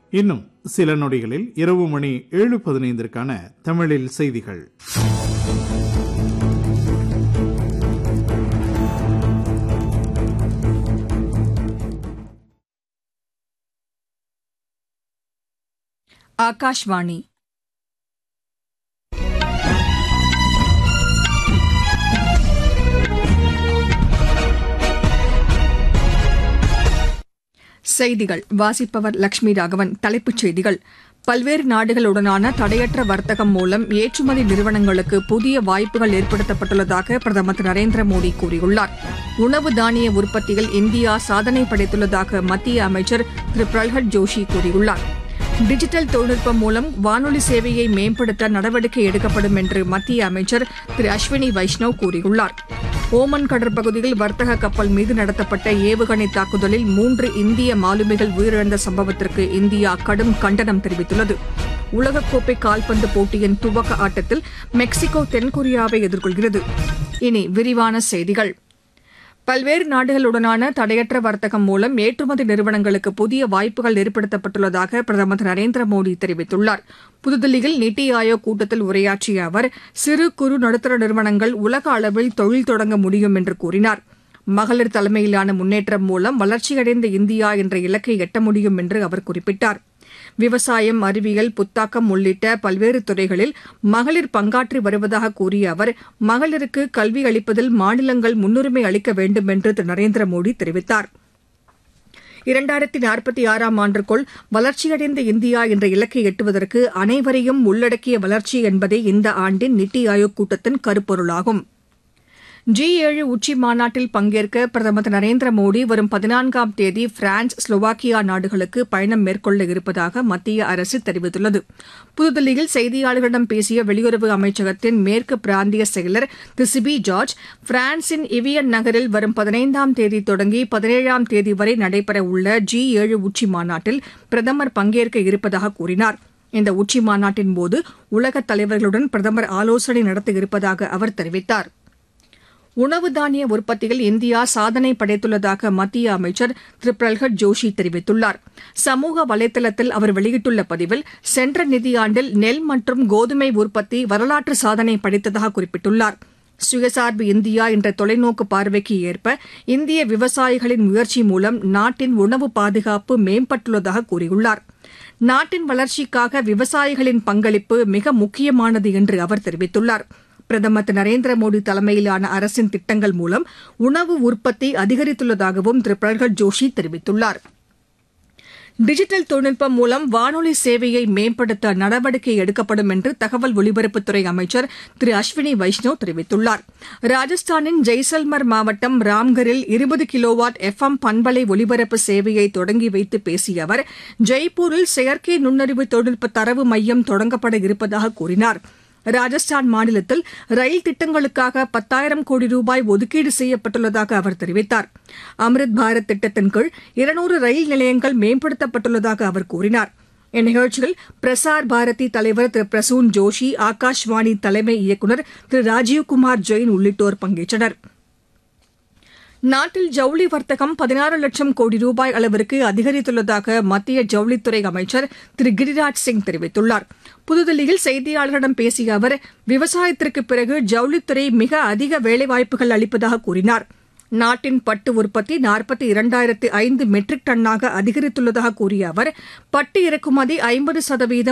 இன்னும் சில நொடிகளில் இரவு மணி ஏழு பதினைந்திற்கான தமிழில் செய்திகள் ಆಕಾಶವಾಣಿ செய்திகள் வாசிப்பவர் லட்சுமி ராகவன் தலைப்புச் செய்திகள் பல்வேறு நாடுகளுடனான தடையற்ற வர்த்தகம் மூலம் ஏற்றுமதி நிறுவனங்களுக்கு புதிய வாய்ப்புகள் ஏற்படுத்தப்பட்டுள்ளதாக பிரதமர் திரு நரேந்திர மோடி கூறியுள்ளார் உணவு தானிய உற்பத்தியில் இந்தியா சாதனை படைத்துள்ளதாக மத்திய அமைச்சர் திரு பிரல்ஹத் ஜோஷி கூறியுள்ளார் டிஜிட்டல் தொழில்நுட்பம் மூலம் வானொலி சேவையை மேம்படுத்த நடவடிக்கை எடுக்கப்படும் என்று மத்திய அமைச்சர் திரு அஸ்வினி வைஷ்ணவ் கூறியுள்ளார் ஓமன் கடற்பகுதியில் வர்த்தக கப்பல் மீது நடத்தப்பட்ட ஏவுகணை தாக்குதலில் மூன்று இந்திய மாலுமிகள் உயிரிழந்த சம்பவத்திற்கு இந்தியா கடும் கண்டனம் தெரிவித்துள்ளது உலகக்கோப்பை கால்பந்து போட்டியின் துவக்க ஆட்டத்தில் மெக்சிகோ தென்கொரியாவை எதிர்கொள்கிறது இனி விரிவான செய்திகள் பல்வேறு நாடுகளுடனான தடையற்ற வர்த்தகம் மூலம் ஏற்றுமதி நிறுவனங்களுக்கு புதிய வாய்ப்புகள் ஏற்படுத்தப்பட்டுள்ளதாக பிரதமர் திரு நரேந்திர மோடி தெரிவித்துள்ளார் புதுதில்லியில் நித்தி ஆயோக் கூட்டத்தில் உரையாற்றிய அவர் சிறு குறு நடுத்தர நிறுவனங்கள் உலக அளவில் தொழில் தொடங்க முடியும் என்று கூறினார் மகளிர் தலைமையிலான முன்னேற்றம் மூலம் வளர்ச்சியடைந்த இந்தியா என்ற இலக்கை எட்ட முடியும் என்று அவர் குறிப்பிட்டார் விவசாயம் அறிவியல் புத்தாக்கம் உள்ளிட்ட பல்வேறு துறைகளில் மகளிர் பங்காற்றி வருவதாக கூறிய அவர் மகளிருக்கு கல்வி அளிப்பதில் மாநிலங்கள் முன்னுரிமை அளிக்க வேண்டும் என்று திரு நரேந்திர மோடி தெரிவித்தார் இரண்டாயிரத்தி நாற்பத்தி ஆறாம் ஆண்டுக்குள் வளர்ச்சியடைந்த இந்தியா என்ற இலக்கை எட்டுவதற்கு அனைவரையும் உள்ளடக்கிய வளர்ச்சி என்பதே இந்த ஆண்டின் நித்தி ஆயோக் கூட்டத்தின் கருப்பொருளாகும் ஜி ஏழு உச்சி மாநாட்டில் பங்கேற்க பிரதமர் திரு நரேந்திர மோடி வரும் பதினான்காம் தேதி பிரான்ஸ் ஸ்லோவாக்கியா நாடுகளுக்கு பயணம் மேற்கொள்ள இருப்பதாக மத்திய அரசு தெரிவித்துள்ளது புதுதில்லியில் செய்தியாளர்களிடம் பேசிய வெளியுறவு அமைச்சகத்தின் மேற்கு பிராந்திய செயலர் திரு சிபி ஜார்ஜ் பிரான்சின் இவியன் நகரில் வரும் பதினைந்தாம் தேதி தொடங்கி பதினேழாம் தேதி வரை நடைபெறவுள்ள ஜி ஏழு உச்சி மாநாட்டில் பிரதமர் பங்கேற்க இருப்பதாக கூறினார் இந்த உச்சி மாநாட்டின் போது உலக தலைவர்களுடன் பிரதமர் ஆலோசனை நடத்த இருப்பதாக அவர் தெரிவித்தார் உணவு தானிய உற்பத்தியில் இந்தியா சாதனை படைத்துள்ளதாக மத்திய அமைச்சர் திரு பிரல்ஹத் ஜோஷி தெரிவித்துள்ளார் சமூக வலைதளத்தில் அவர் வெளியிட்டுள்ள பதிவில் சென்ற நிதியாண்டில் நெல் மற்றும் கோதுமை உற்பத்தி வரலாற்று சாதனை படைத்ததாக குறிப்பிட்டுள்ளார் சுயசார்பு இந்தியா என்ற தொலைநோக்கு பார்வைக்கு ஏற்ப இந்திய விவசாயிகளின் முயற்சி மூலம் நாட்டின் உணவு பாதுகாப்பு மேம்பட்டுள்ளதாக கூறியுள்ளார் நாட்டின் வளர்ச்சிக்காக விவசாயிகளின் பங்களிப்பு மிக முக்கியமானது என்று அவர் தெரிவித்துள்ளார் பிரதமர் திரு நரேந்திர மோடி தலைமையிலான அரசின் திட்டங்கள் மூலம் உணவு உற்பத்தி அதிகரித்துள்ளதாகவும் திரு பிரகத் ஜோஷி தெரிவித்துள்ளார் டிஜிட்டல் தொழில்நுட்பம் மூலம் வானொலி சேவையை மேம்படுத்த நடவடிக்கை எடுக்கப்படும் என்று தகவல் ஒலிபரப்புத்துறை அமைச்சர் திரு அஸ்வினி வைஷ்ணவ் தெரிவித்துள்ளார் ராஜஸ்தானின் ஜெய்சல்மர் மாவட்டம் ராம்கரில் இருபது கிலோவாட் எஃப் எம் பண்பலை ஒலிபரப்பு சேவையை தொடங்கி வைத்து பேசிய அவர் ஜெய்ப்பூரில் செயற்கை நுண்ணறிவு தொழில்நுட்ப தரவு மையம் தொடங்கப்பட இருப்பதாக கூறினார் ராஜஸ்தான் மாநிலத்தில் ரயில் திட்டங்களுக்காக பத்தாயிரம் கோடி ரூபாய் ஒதுக்கீடு செய்யப்பட்டுள்ளதாக அவர் தெரிவித்தார் அம்ரித் பாரத் திட்டத்தின் கீழ் இருநூறு ரயில் நிலையங்கள் மேம்படுத்தப்பட்டுள்ளதாக அவர் கூறினார் இந்நிகழ்ச்சியில் பிரசார் பாரதி தலைவர் திரு பிரசூன் ஜோஷி ஆகாஷ்வாணி தலைமை இயக்குநர் திரு ராஜீவ்குமார் ஜெயின் உள்ளிட்டோர் பங்கேற்றனா் நாட்டில் ஜவுளி வர்த்தகம் பதினாறு லட்சம் கோடி ரூபாய் அளவிற்கு அதிகரித்துள்ளதாக மத்திய ஜவுளித்துறை அமைச்சர் திரு கிரிராஜ் சிங் தெரிவித்துள்ளார் புதுதில்லியில் செய்தியாளர்களிடம் பேசிய அவர் விவசாயத்திற்கு பிறகு ஜவுளித்துறை மிக அதிக வேலைவாய்ப்புகள் அளிப்பதாக கூறினார் நாட்டின் பட்டு உற்பத்தி நாற்பத்தி இரண்டாயிரத்து ஐந்து மெட்ரிக் டன்னாக அதிகரித்துள்ளதாக கூறிய அவர் பட்டு இறக்குமதி ஐம்பது சதவீதம்